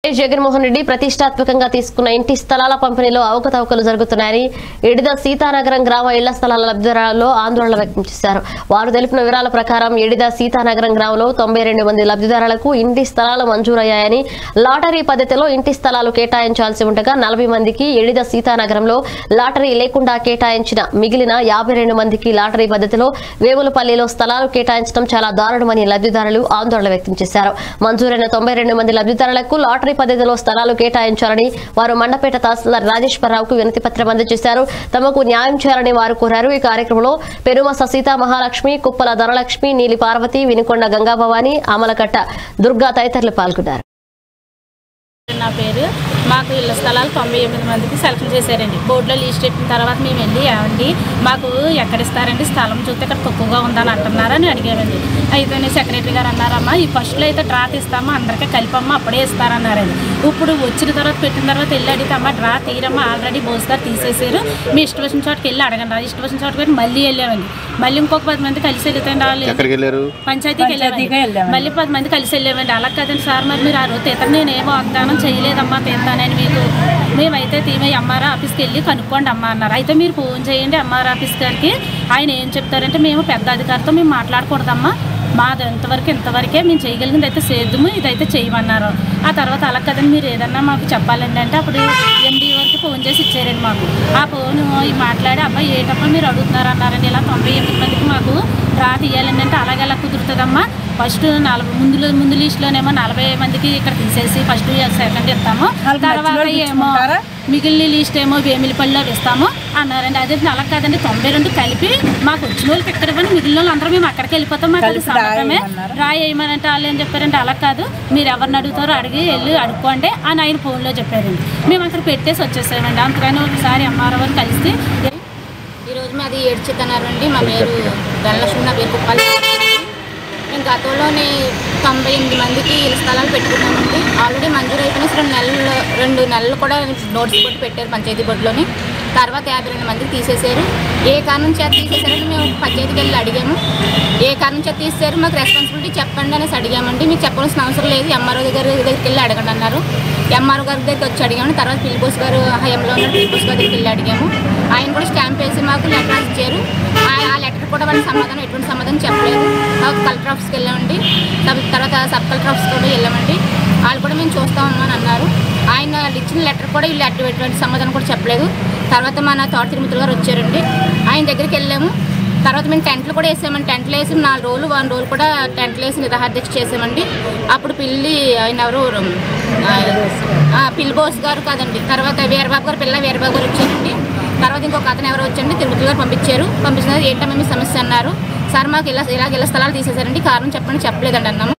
YS Jaganmohan Reddy ప్రతిష్టాత్మకంగా తీసుకున్న ఇంటి స్థలాల పంపిణీలో అవకతవకలు జరుగుతున్నాయని ఎడిద సీతానగరం గ్రామ ఇళ్ల స్థలాల లబ్ధిదారులలో ఆందోళన వ్యక్తం చేశారు వారు తెలిపిన వివరాల ప్రకారం ఎడిద సీతానగరం గ్రామంలో తొంభై రెండు మంది లబ్ధిదారులకు ఇంటి స్థలాలు మంజూరయ్యాయని లాటరీ పద్ధతిలో ఇంటి స్థలాలు కేటాయించాల్సి ఉండగా నలభై మందికి ఎడిద సీతానగరంలో లాటరీ లేకుండా కేటాయించిన మిగిలిన యాభై రెండు మందికి లాటరీ పద్ధతిలో వేములపల్లిలో స్థలాలు కేటాయించడం చాలా దారుణమని లబ్ధిదారులు ఆందోళన వ్యక్తం చేశారు మంజూరైన తొంభై రెండు మంది లబ్ధిదారులకు లాటరీ పద్ధతిలో స్థలాలు కేటాయించాలని వారు మండపేట తహసీల్దార్ రాజేశ్వరరావుకు వినతి పత్రం అందజేశారు తమకు న్యాయం చేయాలని వారు కోరారు ఈ కార్యక్రమంలో పెరుమస సీతా మహాలక్ష్మి కుప్పల ధనలక్ష్మి నీలి పార్వతి వినుకొండ గంగాభవాని అమలకట్ట దుర్గా తదితరులు పాల్గొన్నారు నా పేరు మాకు ఇళ్ళ స్థలాలు తొంభై ఎనిమిది మందికి సెలెక్ట్ చేశారండి బోర్డులో లీస్ట్ పెట్టిన తర్వాత మేము వెళ్ళి ఏమండి మాకు ఎక్కడ ఇస్తారండి స్థలం చూస్తే ఇక్కడ తక్కువగా ఉందని అంటున్నారని అడిగామండి అయితే సెక్రటరీ గారు అన్నారమ్మా ఈ ఫస్ట్లో అయితే డ్రా తీస్తామా అందరికీ కలిపమ్మా అప్పుడే ఇస్తారన్నారండి ఇప్పుడు వచ్చిన తర్వాత పెట్టిన తర్వాత వెళ్ళి అడిగితే అమ్మ డ్రా తీరమ్మా ఆల్రెడీ బోస్గారు తీసేసారు మీ ఇష్టం వచ్చిన చోటుకి వెళ్ళి అడగండి ఇష్టం వచ్చిన చోటుకి వెళ్ళి మళ్ళీ వెళ్ళామండి మళ్ళీ ఇంకొక పది మంది కలిసి వెళ్తాండి వాళ్ళు ఎక్కడికి వెళ్ళారు పంచాయతీకి వెళ్ళామండి మళ్ళీ పది మంది కలిసి వెళ్ళామండి అలా కదండి సార్ మరి మీరు ఆ రోజు తీత నేనేమో వాగ్దానం చేయలేదమ్మా తీస్తానని మీకు మేమైతే తీమే ఎంఆర్ ఆఫీస్కి వెళ్ళి కనుక్కోండి అమ్మా అన్నారు అయితే మీరు ఫోన్ చేయండి ఎంఆర్ ఆఫీస్ గారికి ఆయన ఏం చెప్తారంటే మేము పెద్ద అధికారితో మేము మాట్లాడకూడదమ్మా మాది ఎంతవరకు ఇంతవరకే మేము చేయగలిగింది అయితే చేద్దాము ఇదైతే చేయమన్నారు ఆ తర్వాత అలా కదండి మీరు ఏదన్నా మాకు చెప్పాలండి అంటే అప్పుడు ఎండి వరకు ఫోన్ చేసి ఇచ్చారండి మాకు ఆ ఫోన్ మాట్లాడి అబ్బాయి ఏంటమ్మా మీరు అడుగుతున్నారు అన్నారండి ఇలా తొంభై ఎనిమిది మందికి మాకు డ్రా తీయాలండి అంటే అలాగే ఎలా కుదురుతుందమ్మా ఫస్ట్ నలభై ముందు ముందు లిస్టులోనేమో నలభై మందికి ఇక్కడ తీసేసి ఫస్ట్ సెకండ్ ఇస్తాము తర్వాత ఏమో మిగిలిన లిస్ట్ ఏమో వేమిలిపల్లిలో ఇస్తాము అన్నారండి అదే అలా కాదండి తొంభై రెండు కలిపి మాకు వచ్చిన వాళ్ళకి ఇక్కడ ఇవ్వండి మిగిలిన వాళ్ళు అందరూ మేము అక్కడికి వెళ్ళిపోతాం మాకు అది సమ్మతమే రాయి వేయమనంటే వాళ్ళు ఏం చెప్పారంటే అలా కాదు మీరు ఎవరిని అడుగుతారో అడిగి వెళ్ళి అడుక్కోండి అని ఆయన ఫోన్లో చెప్పారండి మేము అక్కడ పెట్టేసి వచ్చేసామండి అందుకని ఒకసారి ఎంఆర్ఓ గారు కలిసి ఈరోజు మాది ఏడ్చితన్నారు అండి మా పేరు ధనలక్ష్మి నా పేరు కుప్పాలి మేము గతంలోనే తొంభై ఎనిమిది మందికి ఇళ్ళ స్థలాలు పెట్టుకున్నామండి ఆల్రెడీ మంజూరు అయిపోయిన రెండు నెలలు రెండు నెలలు కూడా నోట్స్ బోర్డు పెట్టారు పంచాయతీ బోర్డులోని తర్వాత యాభై రెండు మందికి తీసేశారు ఏ కారణం చేత తీసేశారని మేము పంచాయతీకి వెళ్ళి అడిగాము ఏ కారణం చేత తీసేశారు మాకు రెస్పాన్సిబిలిటీ చెప్పండి అనేసి అడిగామండి మీకు చెప్పాల్సిన అవసరం లేదు ఎంఆర్ఓ దగ్గర దగ్గరికి వెళ్ళి అడగండి అన్నారు ఎంఆర్ఓ గారి దగ్గరికి వచ్చి అడిగాము తర్వాత పిలిపోస్ గారు హయంలో ఉన్న పిలిపోస్ గారి దగ్గరికి వెళ్ళి అడిగాము ఆయన కూడా స్టాంప్ వేసి మాకు లెటర్ ఇచ్చారు ఆ- ఆ లెటర్ కూడా వాళ్ళ సమాధానం ఎటువంటి సమాధానం చెప్పలేదు తర్వాత కలెక్టర్ ఆఫీస్కి వెళ్ళామండి సబ్- తర్వాత సబ్ కలెక్టర్ ఆఫీస్కి కూడా వెళ్ళామండి వాళ్ళు కూడా మేము చూస్తామని అన్నారు ఆయన వాళ్ళు ఇచ్చిన లెటర్ కూడా వీళ్ళు ఎటు- ఎటువంటి సమాధానం కూడా చెప్పలేదు తర్వాత మన తోట తిరుమతులు గారు వచ్చారండి ఆయన దగ్గరికి వెళ్ళాము తర్వాత మేము టెంట్లు కూడా వేసామండి టెంట్లు వేసి నాలుగు రోజులు వన్ రోజులు కూడా టెంట్లు వేసి నిరాహార్దీక్ష చేసామండి అప్పుడు పిల్లి ఆయన ఎవరు ఆ, ఆ, పిల్లి బోస్ గారు కాదండి తర్వాత వీరబాబు గారు పిల్ల వీరబాబు గారు వచ్చారండి తర్వాత ఇంకొక అతను ఎవరో వచ్చండి తిరుపతి గారు పంపించారు పంపించిన ఏంటమ్మా మీ సమస్య అన్నారు సార్ మాకు ఇలా ఇలా ఇలా స్థలాలు తీసేశారండి కారణం చెప్పండి చెప్పలేదండి అన్నాము